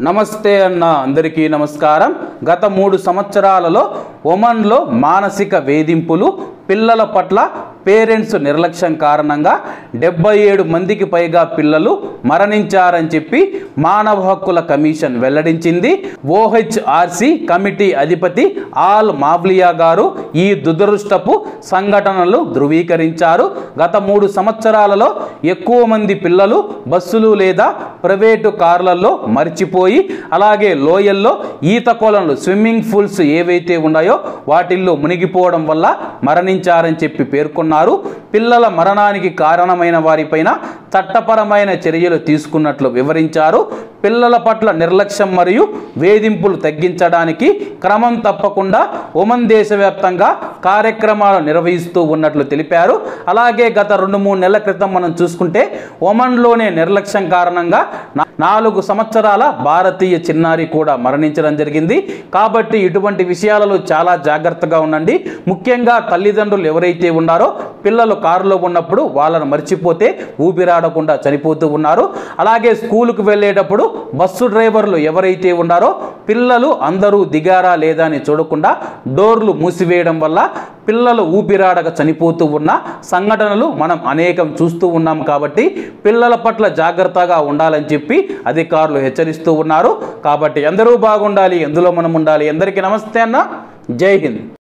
నమస్తే అన్న అందరికీ నమస్కారం గత మూడు సంవత్సరాలలో ఒమన్లో మానసిక వేధింపులు పిల్లల పట్ల పేరెంట్స్ నిర్లక్ష్యం కారణంగా డెబ్బై ఏడు మందికి పైగా పిల్లలు మరణించారని చెప్పి మానవ హక్కుల కమిషన్ వెల్లడించింది ఓహెచ్ఆర్సి కమిటీ అధిపతి ఆల్ మావ్లియా గారు ఈ దురదృష్టపు సంఘటనలు ధృవీకరించారు గత మూడు సంవత్సరాలలో ఎక్కువ మంది పిల్లలు బస్సులు లేదా ప్రైవేటు కార్లలో మర్చిపోయి అలాగే లోయల్లో ఈత కొలనులు స్విమ్మింగ్ పూల్స్ ఏవైతే ఉన్నాయో వాటిల్లో మునిగిపోవడం వల్ల మరణించారని చెప్పి పేర్కొన్నారు పిల్లల మరణానికి కారణమైన వారిపైన చట్టపరమైన చర్యలు తీసుకున్నట్లు వివరించారు పిల్లల పట్ల నిర్లక్ష్యం మరియు వేధింపులు తగ్గించడానికి క్రమం తప్పకుండా ఒమన్ దేశవ్యాప్తంగా కార్యక్రమాలు నిర్వహిస్తూ ఉన్నట్లు తెలిపారు అలాగే గత రెండు మూడు నెలల క్రితం మనం చూసుకుంటే ఒమన్లోనే నిర్లక్ష్యం కారణంగా నా- నాలుగు సంవత్సరాల భారతీయ చిన్నారి కూడా మరణించడం జరిగింది కాబట్టి ఇటువంటి విషయాలలో చాలా జాగ్రత్తగా ఉండండి ముఖ్యంగా తల్లిదండ్రులు ఎవరైతే ఉన్నారో పిల్లలు కారులో ఉన్నప్పుడు వాళ్ళను మర్చిపోతే ఊపిరాడకుండా చనిపోతూ ఉన్నారు అలాగే స్కూలుకు వెళ్ళేటప్పుడు బస్సు డ్రైవర్లు ఎవరైతే ఉన్నారో పిల్లలు అందరూ దిగారా లేదా అని చూడకుండా డోర్లు మూసివేయడం వల్ల పిల్లలు ఊపిరాడక చనిపోతూ ఉన్న సంఘటనలు మనం అనేకం చూస్తూ ఉన్నాం కాబట్టి పిల్లల పట్ల జాగ్రత్తగా ఉండాలని చెప్పి అధికారులు హెచ్చరిస్తూ ఉన్నారు కాబట్టి అందరూ బాగుండాలి ఎందులో మనం ఉండాలి అందరికీ నమస్తే అన్న జై హింద్